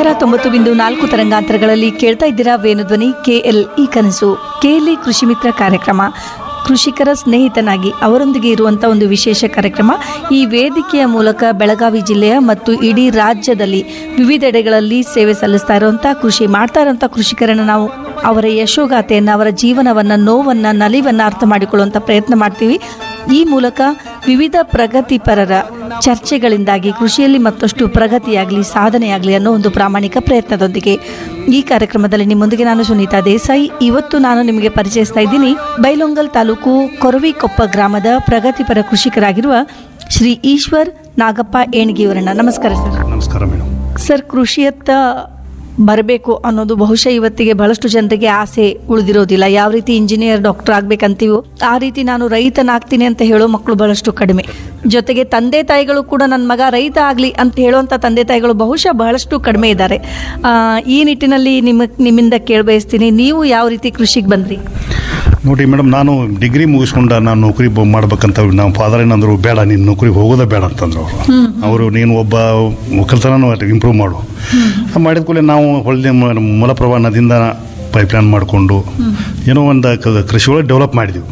ನೂರ ತೊಂಬತ್ತು ಬಿಂದು ನಾಲ್ಕು ತರಂಗಾಂತರಗಳಲ್ಲಿ ಕೇಳ್ತಾ ಇದ್ದೀರಾ ವೇಣುಧ್ವನಿ ಕೆಎಲ್ ಈ ಕನಸು ಕೆಎಲ್ಇ ಕೃಷಿ ಮಿತ್ರ ಕಾರ್ಯಕ್ರಮ ಕೃಷಿಕರ ಸ್ನೇಹಿತನಾಗಿ ಅವರೊಂದಿಗೆ ಇರುವಂಥ ಒಂದು ವಿಶೇಷ ಕಾರ್ಯಕ್ರಮ ಈ ವೇದಿಕೆಯ ಮೂಲಕ ಬೆಳಗಾವಿ ಜಿಲ್ಲೆಯ ಮತ್ತು ಇಡೀ ರಾಜ್ಯದಲ್ಲಿ ವಿವಿಧೆಡೆಗಳಲ್ಲಿ ಸೇವೆ ಸಲ್ಲಿಸ್ತಾ ಇರುವಂಥ ಕೃಷಿ ಮಾಡ್ತಾ ಇರುವಂಥ ಕೃಷಿಕರನ್ನು ನಾವು ಅವರ ಯಶೋಗಾಥೆಯನ್ನು ಅವರ ಜೀವನವನ್ನು ನೋವನ್ನು ನಲಿವನ್ನು ಅರ್ಥ ಮಾಡಿಕೊಳ್ಳುವಂಥ ಪ್ರಯತ್ನ ಮಾಡ್ತೀವಿ ಈ ಮೂಲಕ ವಿವಿಧ ಪ್ರಗತಿಪರರ ಚರ್ಚೆಗಳಿಂದಾಗಿ ಕೃಷಿಯಲ್ಲಿ ಮತ್ತಷ್ಟು ಪ್ರಗತಿಯಾಗಲಿ ಸಾಧನೆಯಾಗಲಿ ಅನ್ನೋ ಒಂದು ಪ್ರಾಮಾಣಿಕ ಪ್ರಯತ್ನದೊಂದಿಗೆ ಈ ಕಾರ್ಯಕ್ರಮದಲ್ಲಿ ನಿಮ್ಮೊಂದಿಗೆ ನಾನು ಸುನೀತಾ ದೇಸಾಯಿ ಇವತ್ತು ನಾನು ನಿಮಗೆ ಪರಿಚಯಿಸ್ತಾ ಇದ್ದೀನಿ ಬೈಲೊಂಗಲ್ ತಾಲೂಕು ಕೊರವಿಕೊಪ್ಪ ಗ್ರಾಮದ ಪ್ರಗತಿಪರ ಕೃಷಿಕರಾಗಿರುವ ಶ್ರೀ ಈಶ್ವರ್ ನಾಗಪ್ಪ ಏಣ್ಗಿಯವರನ್ನ ನಮಸ್ಕಾರ ಸರ್ ನಮಸ್ಕಾರ ಮೇಡಮ್ ಸರ್ ಕೃಷಿಯತ್ತ ಬರಬೇಕು ಅನ್ನೋದು ಬಹುಶಃ ಇವತ್ತಿಗೆ ಬಹಳಷ್ಟು ಜನರಿಗೆ ಆಸೆ ಉಳಿದಿರೋದಿಲ್ಲ ಯಾವ ರೀತಿ ಇಂಜಿನಿಯರ್ ಡಾಕ್ಟರ್ ಆಗ್ಬೇಕಂತೀವೋ ಆ ರೀತಿ ನಾನು ರೈತನಾಗ್ತೀನಿ ಅಂತ ಹೇಳೋ ಮಕ್ಕಳು ಬಹಳಷ್ಟು ಕಡಿಮೆ ಜೊತೆಗೆ ತಂದೆ ತಾಯಿಗಳು ಕೂಡ ನನ್ನ ಮಗ ರೈತ ಆಗಲಿ ಅಂತ ಹೇಳುವಂಥ ತಂದೆ ತಾಯಿಗಳು ಬಹುಶಃ ಬಹಳಷ್ಟು ಕಡಿಮೆ ಇದ್ದಾರೆ ಆ, ಈ ನಿಟ್ಟಿನಲ್ಲಿ ನಿಮ್ಮ ನಿಮ್ಮಿಂದ ಕೇಳಬಯಸ್ತೀನಿ ನೀವು ಯಾವ ರೀತಿ ಕೃಷಿಗೆ ಬಂದ್ರಿ ನೋಡಿ ಮೇಡಮ್ ನಾನು ಡಿಗ್ರಿ ಮುಗಿಸ್ಕೊಂಡ ನಾನು ನೌಕರಿ ಬ- ಮಾಡ್ಬೇಕಂತ ನಮ್ಮ ಫಾದರ್ ಏನಂದ್ರು ಬೇಡ ನೀನು ನೌಕರಿಗೆ ಹೋಗೋದೇ ಬೇಡ ಅಂತಂದ್ರು ಅವರು ಅವರು ನೀನು ಒಬ್ಬ ಒಕ್ಕಲ್ತನೂ ಇಂಪ್ರೂವ್ ಮಾಡು ಮಾಡಿದ ಕೂಡಲೇ ನಾವು ಹೊಳ್ಳಿ ಮ- ಮಲಪ್ರಭಾ ನದಿಯಿಂದ ಪೈಪ್ಲೈನ್ ಮಾಡಿಕೊಂಡು ಏನೋ ಒಂದು ಕ- ಕೃಷಿ ಒಳಗೆ ಡೆವಲಪ್ ಮಾಡಿದ್ವಿ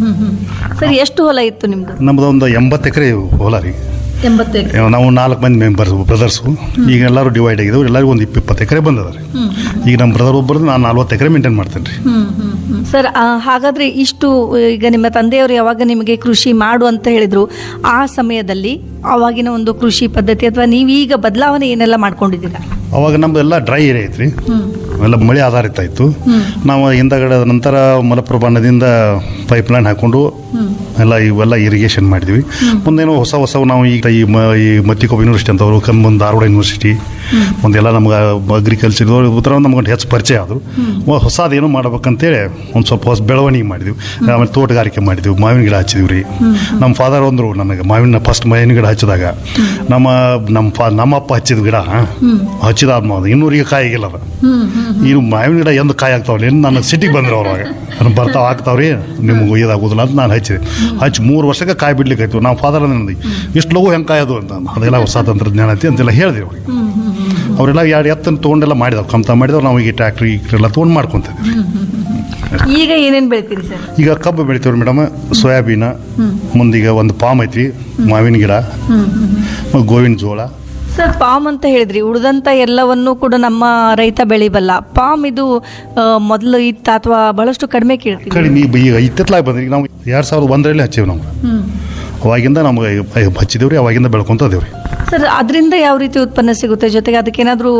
ಸರ್ ಎಷ್ಟು ಹೊಲ ಇತ್ತು ನಿಮ್ದು ನಮ್ಮದು ಒಂದು ಎಂಬತ್ತು ಎಕರೆ ಹೊಲ ರೀ ಎಂಬತ್ತು ನಾವು ನಾಲ್ಕು ಮಂದಿ ಮೆಂಬರ್ಸ್ ಬ್ರದರ್ಸು ಈಗ ಎಲ್ಲರೂ ಡಿವೈಡ್ ಆಗಿದ್ದವು ಎಲ್ಲರಿಗೂ ಒಂದು ಇಪ್ಪತ್ತು ಎಕರೆ ಬಂದದ ರೀ ಈಗ ನಮ್ಮ ಬ್ರದರ್ ಒಬ್ಬರದ್ದು ನಾನು ನಲ್ವತ್ತು ಎಕರೆ ಮೇಂಟೈನ್ ಮಾಡ್ತೇನೆ ರೀ ಸರ್ ಆ, ಹಾಗಾದ್ರೆ ಇಷ್ಟು ಈಗ ನಿಮ್ಮ ತಂದೆಯವರು ಯಾವಾಗ ನಿಮಗೆ ಕೃಷಿ ಮಾಡು ಅಂತ ಹೇಳಿದ್ರು ಆ ಸಮಯದಲ್ಲಿ ಅವಾಗಿನ ಒಂದು ಕೃಷಿ ಪದ್ಧತಿ ಅಥವಾ ನೀವೀಗ ಬದಲಾವಣೆ ಏನೆಲ್ಲ ಮಾಡ್ಕೊಂಡಿದ್ದೀರಾ ಅವಾಗ ನಮ್ದು ಎಲ್ಲ ಡ್ರೈ ಏರಿಯಾ ಐತ್ರಿ ಎಲ್ಲ ಮಳೆ ಆಧಾರಿತ ಇತ್ತು ನಾವು ಹಿಂದಗಡೆ ಅದ ನಂತರ ಮಲಪ್ರಭಾ ನದಿಯಿಂದ ಪೈಪ್ಲೈನ್ ಹಾಕೊಂಡು ಎಲ್ಲ ಇವೆಲ್ಲ ಇರಿಗೇಷನ್ ಮಾಡಿದ್ವಿ ಮುಂದೇನೋ ಹೊಸ ಹೊಸ ನಾವು ಈಗ ಈ ಮ ಈ ಮತ್ತಿಕೊಪ್ಪ ಯೂನಿವರ್ಸಿಟಿ ಅಂತವರು ಕಮ್ ಒಂದು ಧಾರವಾಡ ಯೂನಿವರ್ಸಿಟಿ ಮುಂದೆಲ್ಲ ನಮ್ಗೆ ಅಗ್ರಿಕಲ್ಚರ್ ಉತ್ತರ ನಮ್ಗೆ ಹೆಚ್ಚು ಪರಿಚಯ ಆದರು ಹೊಸದೇನು ಮಾಡ್ಬೇಕಂತೇಳಿ ಒಂದು ಸ್ವಲ್ಪ ಹೊಸ ಬೆಳವಣಿಗೆ ಮಾಡಿದ್ವಿ ಆಮೇಲೆ ತೋಟಗಾರಿಕೆ ಮಾಡಿದ್ವಿ ಮಾವಿನ ಗಿಡ ಹಚ್ಚಿದ್ವಿ ರೀ ನಮ್ಮ ಫಾದರ್ ಅಂದರು ನನಗೆ ಮಾವಿನ ಫಸ್ಟ್ ಮಾವಿನ ಗಿಡ ಹಚ್ಚಿದಾಗ ನಮ್ಮ ನಮ್ಮ ಫಾ ನಮ್ಮ ಅಪ್ಪ ಹಚ್ಚಿದ ಗಿಡ ಹಚ್ಚಿದಾದ್ಮೇಲೆ ಇನ್ನೂರಿಗೆ ಕಾಯಿ ಆಗಿಲ್ಲ ಅದು ಇನ್ನು ಮಾವಿನ ಗಿಡ ಎಂದು ಕಾಯಿ ಆಗ್ತಾವಲ್ಲ ಇನ್ನು ನನಗೆ ಸಿಟಿಗೆ ಬಂದ್ರು ಅವಾಗ ಅದನ್ನ ಬರ್ತಾವ ಆಗ್ತಾವ್ರಿ ನಿಮ್ಗೆ ಇದಾಗೋದಿಲ್ಲ ಅಂತ ನಾನು ಹಚ್ಚಿದೆ ಹಚ್ಚಿ ಮೂರು ವರ್ಷಕ್ಕೆ ಕಾಯಿ ಬಿಡ್ಲಿಕ್ಕೆ ಆಯ್ತು ನಮ್ಮ ಫಾದರ್ ಅಂದ ಇಷ್ಟು ಲಘು ಹೆಂಗೆ ಕಾಯೋದು ಅಂತ ಅದೆಲ್ಲ ಹೊಸ ತಂತ್ರಜ್ಞಾನ ಐತಿ ಅಂತೆಲ್ಲ ಹೇಳಿದೆ ಅವ್ರಿಗೆ ಅವರೆಲ್ಲ ಎರಡು ಎತ್ತನ್ನು ತೊಗೊಂಡೆಲ್ಲ ಮಾಡಿದವು ಕಮ್ತ ಮಾಡಿದವು ನಾವು ಈಗ ಟ್ಯಾಕ್ಟ್ರಿ ಎಲ್ಲ ತೊಗೊಂಡು ಮಾಡ್ಕೊತಿದ್ವಿ ಈಗ ಏನೇನು ಬೆಳಿತೀರಿ ಸರ್ ಈಗ ಕಬ್ಬು ಬೆಳಿತೀವ್ರಿ ಮೇಡಮ್ ಸೋಯಾಬೀನ ಮುಂದೀಗ ಒಂದು ಪಾಮ್ ಐತ್ರಿ ಮಾವಿನ ಗಿಡ ಮತ್ತು ಗೋವಿನ ಜೋಳ ಸರ್ ಪಾಮ್ ಅಂತ ಹೇಳಿದ್ರಿ ಉಳಿದಂತ ಎಲ್ಲವನ್ನೂ ಕೂಡ ನಮ್ಮ ರೈತ ಬೆಳಿಬಲ್ಲ ಪಾಮ್ ಇದು ಆ, ಮೊದಲು ಇತ್ತ ಅಥವಾ ಬಹಳಷ್ಟು ಕಡಿಮೆ ಕೇಳ್ತೀವಿ ಕಡಿಮೆ ಈಗ- ಈಗ ಇತ್ತಿತ್ತಲಾಗಿ ಬಂದ್ರಿ ಈಗ ನಾವು ಎರಡು ಸಾವಿರದ ಒಂದರಲ್ಲಿ ಹಚ್ಚೇವಿ ನಾವು ಅವಾಗಿಂದ ನಮಗೆ ಹಚ್ಚಿದೇವ್ರಿ ಅವಾಗಿಂದ ಬೆಳ್ಕೊಂತ ಅದೇವ್ರಿ ಸರ್ ಅದರಿಂದ ಯಾವ ರೀತಿ ಉತ್ಪನ್ನ ಸಿಗುತ್ತೆ ಜೊತೆಗೆ ಅದಕ್ಕೇನಾದರೂ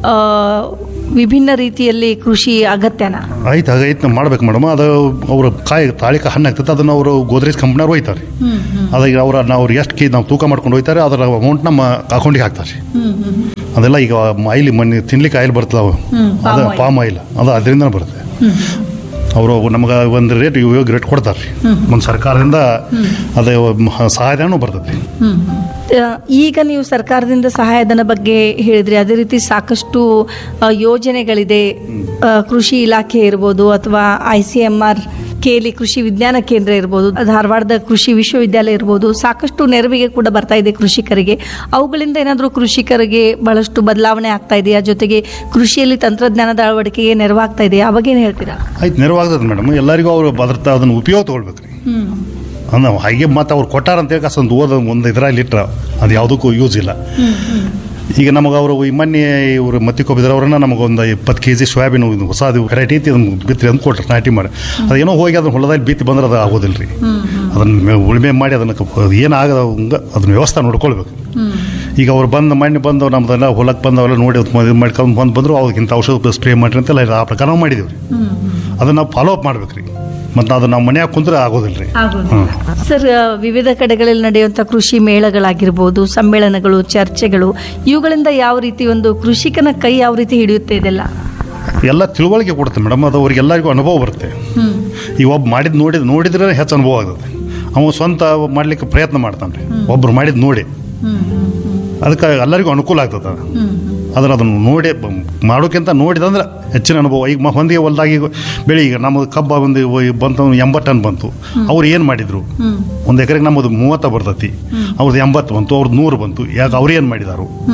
ವಿಭಿನ್ನ ರೀತಿಯಲ್ಲಿ ಕೃಷಿ ಅಗತ್ಯನಾ ಆಯ್ತು ಹಾಗೈತೆ ನಾವು ಮಾಡ್ಬೇಕು ಮೇಡಮ್ ಅದು ಅವ್ರ ಕಾಯಿ ತಾಳಿಕ ಹಣ್ಣು ಆಗ್ತೈತೆ ಅದನ್ನು ಅವರು ಗೋದ್ರೇಜ್ ಕಂಪ್ನಿಯವ್ರು ಒಯ್ತಾರೆ ಅದಾಗ ಅವ್ರ ನಾವು ಅವ್ರು ಎಷ್ಟು ಕೆ ನಾವು ತೂಕ ಮಾಡ್ಕೊಂಡು ಹೋಯ್ತಾರೆ ಅದರ ಅಮೌಂಟ್ ನಮ್ಮ ಅಕೌಂಟಿಗೆ ಹಾಕ್ತಾರೆ ಅದೆಲ್ಲ ಈಗ ಆಯಿಲ್ ಮಣ್ಣಿ ತಿನ್ಲಿಕ್ಕೆ ಆಯಿಲ್ ಬರ್ತದೆ ಅವು ಅದು ಪಾಮ್ ಆಯಿಲ್ ಅದು ಅದರಿಂದನೇ ಬರುತ್ತೆ ಅವರು ನಮ್ಗೆ ಒಂದು ರೇಟ್ ಇವಾಗ ರೇಟ್ ಕೊಡ್ತಾರೆ ರೀ ಒಂದು ಸರ್ಕಾರದಿಂದ ಅದೇ ಮ- ಸಹಾಯಧನೂ ಬರ್ತೈತಿ ಆ, ಈಗ ನೀವು ಸರ್ಕಾರದಿಂದ ಸಹಾಯಧನ ಬಗ್ಗೆ ಹೇಳಿದ್ರಿ ಅದೇ ರೀತಿ ಸಾಕಷ್ಟು ಆ, ಯೋಜನೆಗಳಿದೆ ಆ, ಕೃಷಿ ಇಲಾಖೆ ಇರ್ಬೋದು ಅಥವಾ ಐ ಸಿ ಎಮ್ ಆರ್ ಕೇಲಿ ಕೃಷಿ ವಿಜ್ಞಾನ ಕೇಂದ್ರ ಇರ್ಬೋದು ಧಾರವಾಡದ ಕೃಷಿ ವಿಶ್ವವಿದ್ಯಾಲಯ ಇರ್ಬೋದು ಸಾಕಷ್ಟು ನೆರವಿಗೆ ಕೂಡ ಬರ್ತಾ ಇದೆ ಕೃಷಿಕರಿಗೆ ಅವುಗಳಿಂದ ಏನಾದರೂ ಕೃಷಿಕರಿಗೆ ಬಹಳಷ್ಟು ಬದಲಾವಣೆ ಆಗ್ತಾ ಇದೆಯಾ ಜೊತೆಗೆ ಕೃಷಿಯಲ್ಲಿ ತಂತ್ರಜ್ಞಾನದ ಅಳವಡಿಕೆಗೆ ನೆರವಾಗ್ತಾ ಇದೆಯಾ ಅವಾಗೇನು ಹೇಳ್ತೀರಾ ಆಯ್ತು ನೆರವಾಗ್ತದೆ ಮೇಡಮ್ ಎಲ್ಲರಿಗೂ ಅವರು ಅದ್ರ ಅದನ್ನು ಉಪಯೋಗ ತೊಗೊಳ್ಬೇಕು ರೀ ಅಂದ್ರೆ ಹಾಗೆ ಮತ್ತು ಅವ್ರು ಕೊಟ್ಟಾರ ಅಂತ ಹೇಳಿ ಒಂದು ಓದ ಒಂದು ಇದ್ರಲ್ಲಿ ಇಟ್ರ ಅದು ಯಾವುದಕ್ಕೂ ಯೂಸ್ ಇಲ್ಲ ಈಗ ನಮಗೆ ಅವರು ಈ ಮೊನ್ನೆ ಇವರು ಮತ್ತಿಕೊಬ್ಬಿದ್ರೆ ಅವ್ರನ್ನ ನಮಗೊಂದು ಇಪ್ಪತ್ತು ಕೆ ಜಿ ಸೋಯಾಬೀನ್ ಇದು ಹೊಸ ಅದು ವೆರೈಟಿ ಐತಿ ಅದನ್ನು ಬಿತ್ತರಿ ಅಂತ ಕೊಟ್ರು ನಾಟಿ ಮಾಡಿ ಅದೇನೋ ಹೋಗಿ ಅದನ್ನ ಹೊಲದಲ್ಲಿ ಬಿತ್ತಿ ಬಂದ್ರೆ ಅದು ಆಗೋದಿಲ್ಲ ರೀ ಅದನ್ನು ಉಳುಮೆ ಮಾಡಿ ಅದನ್ನು ಏನಾಗದ ಅದನ್ನ ವ್ಯವಸ್ಥೆ ನೋಡ್ಕೊಳ್ಬೇಕು ಈಗ ಅವ್ರು ಬಂದು ಮಣ್ಣು ಬಂದು ನಮ್ದೆಲ್ಲ ಹೊಲಕ್ಕೆ ಬಂದವೆಲ್ಲ ನೋಡಿ ಇದು ಮಾಡ್ಕೊಂಡು ಬಂದು ಬಂದರು ಅವ್ರಿಗೆ ಇಂಥ ಔಷಧ ಸ್ಪ್ರೇ ಮಾಡಿರಿ ಅಂತೆಲ್ಲ ಆ ಪ್ರಕಾರ ನಾವು ಮಾಡಿದ್ದೀವಿ ರೀ ಅದನ್ನ ನಾವು ಫಾಲೋ ಅಪ್ ಮಾಡ್ಬೇಕು ರೀ ಮತ್ತು ಅದು ನಾವು ಮನ್ಯಾಗ ಕುಂತ್ರೆ ಆಗೋದಿಲ್ಲ ರೀ ಹ್ಮ್. ಸರ್ ಆ, ವಿವಿಧ ಕಡೆಗಳಲ್ಲಿ ನಡೆಯುವಂಥ ಕೃಷಿ ಮೇಳಗಳಾಗಿರ್ಬೋದು ಸಮ್ಮೇಳನಗಳು ಚರ್ಚೆಗಳು ಇವುಗಳಿಂದ ಯಾವ ರೀತಿ ಒಂದು ಕೃಷಿಕನ ಕೈ ಯಾವ ರೀತಿ ಹಿಡಿಯುತ್ತೆ ಇದೆಲ್ಲ ಎಲ್ಲ ತಿಳುವಳಿಕೆ ಕೊಡುತ್ತೆ ಮೇಡಮ್ ಅದು ಅವ್ರಿಗೆ ಎಲ್ಲರಿಗೂ ಅನುಭವ ಬರುತ್ತೆ ಈ ಒಬ್ಬ ಮಾಡಿದ್ ನೋಡಿದ್ ನೋಡಿದ್ರೆ ಹೆಚ್ಚು ಅನುಭವ ಆಗುತ್ತೆ ಅವ ಸ್ವಂತ ಮಾಡ್ಲಿಕ್ಕೆ ಪ್ರಯತ್ನ ಮಾಡ್ತಾನೆ ರೀ ಒಬ್ರು ಮಾಡಿದ್ ನೋಡಿ ಅದಕ್ಕೆ ಎಲ್ಲರಿಗೂ ಅನುಕೂಲ ಆಗ್ತದೆ ಅದು. ಆದ್ರೆ ಅದನ್ನು ನೋಡಿ ಬ- ಮಾಡೋಕ್ಕಿಂತ ನೋಡಿದಂದ್ರೆ ಹೆಚ್ಚಿನ ಅನುಭವ ಈಗ ಮ- ಹೊಂದಿಗೆ ಹೊಲ್ದಾಗ ಈಗ ಬೆಳೆ ಈಗ ನಮ್ಮದು ಕಬ್ಬ ಒಂದು ಇವ- ಬಂತು ಎಂಬತ್ತು ಟನ್ ಬಂತು ಅವ್ರು ಏನು ಮಾಡಿದ್ರು ಒಂದು ಎಕರೆಗೆ ನಮ್ಮದು ಮೂವತ್ತ ಬರ್ತೈತಿ ಅವ್ರದ್ದು ಎಂಬತ್ತು ಬಂತು ಅವ್ರದ್ದು ನೂರು ಬಂತು ಯಾಕೆ ಅವ್ರು ಏನು ಮಾಡಿದಾರು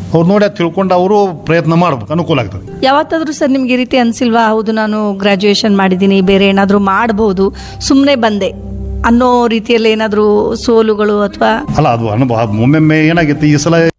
ಅವ್ರು ನೋಡಿ ಅದು ತಿಳ್ಕೊಂಡು ಅವರು ಪ್ರಯತ್ನ ಮಾಡ್ಬೇಕು ಅನುಕೂಲ ಆಗ್ತದೆ ಯಾವತ್ತಾದ್ರೂ ಸರ್ ನಿಮ್ಗೆ ಈ ರೀತಿ ಅನ್ಸಿಲ್ವಾ ಹೌದು ನಾನು ಗ್ರಾಜುಯೇಷನ್ ಮಾಡಿದ್ದೀನಿ ಬೇರೆ ಏನಾದರೂ ಮಾಡ್ಬೋದು ಸುಮ್ಮನೆ ಬಂದೆ ಅನ್ನೋ ರೀತಿಯಲ್ಲಿ ಏನಾದರೂ ಸೋಲುಗಳು ಅಥವಾ ಅಲ್ಲ ಅದು ಅನುಭವ ಒಮ್ಮೊಮ್ಮೆ ಏನಾಗಿತ್ತು ಈ ಸಲ